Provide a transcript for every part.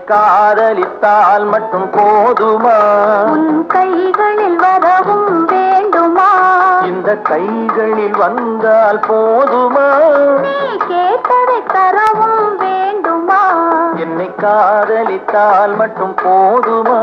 காதலித்தால் மட்டும் போதுமா உன் கைகளில் வரவும் வேண்டுமா இந்த கைகளில் வந்தால் போதுமா நீ கேட்டதை தரவும் வேண்டுமா என்னை காதலித்தால் மட்டும் போதுமா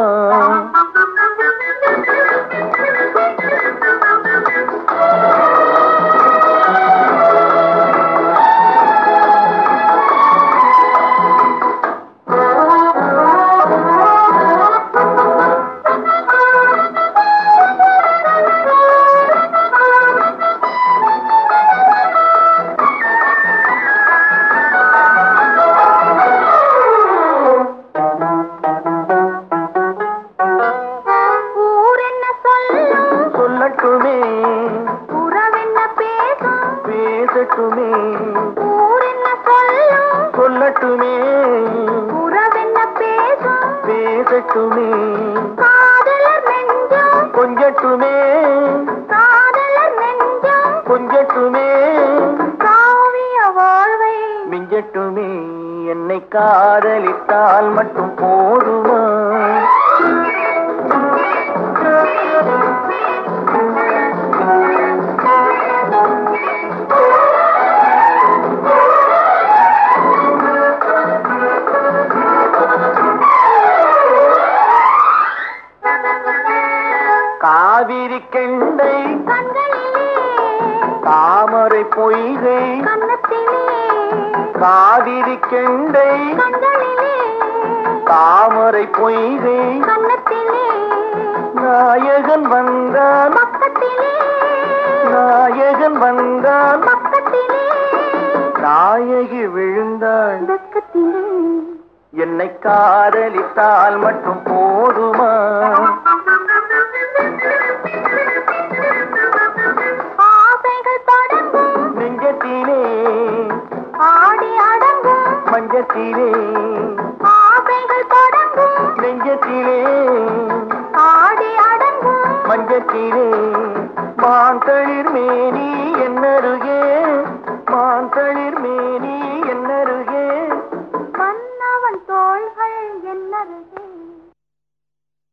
ஊர் என்ன சொல்லும் சொல்லட்டுமே உறவென்ன பேசும் பேசட்டுமே ஊர் என்ன சொல்லும் சொல்லட்டுமே உறவென்ன பேசும் பேசட்டுமே காதலர் நெஞ்சம் கொஞ்சட்டுமே காதலர் நெஞ்சம் கொஞ்சட்டுமே காவிய வாழ்வை மிஞ்சட்டுமே என்னை காதலித்தால் மட்டும் போதுமா காவிரி கெண்டை கண்களிலே தாமரை பொய்கை கன்னத்திலே காவிரி கெண்டை கண்களிலே தாமரை பொய்கை கன்னத்திலே நாயகன் வந்தான் பக்கத்திலே நாயகன் வந்தான் பக்கத்திலே நாயகி விழுந்தாள் வெக்கத்திலே என்னை காதலித்தால் மட்டும் போதுமா ஆசைகள் தொடங்கும் நெஞ்சத்திலே ஆடி அடங்கும் மஞ்சத்திலே ஆசைகள் தொடங்கும் நெஞ்சத்திலே ஆடி அடங்கும் மஞ்சத்திலே மாந்தளிர் மேனி என்னருகே மாந்தளிர் மேனி என்னருகே மன்னவன் தோள்கள் என்னருகே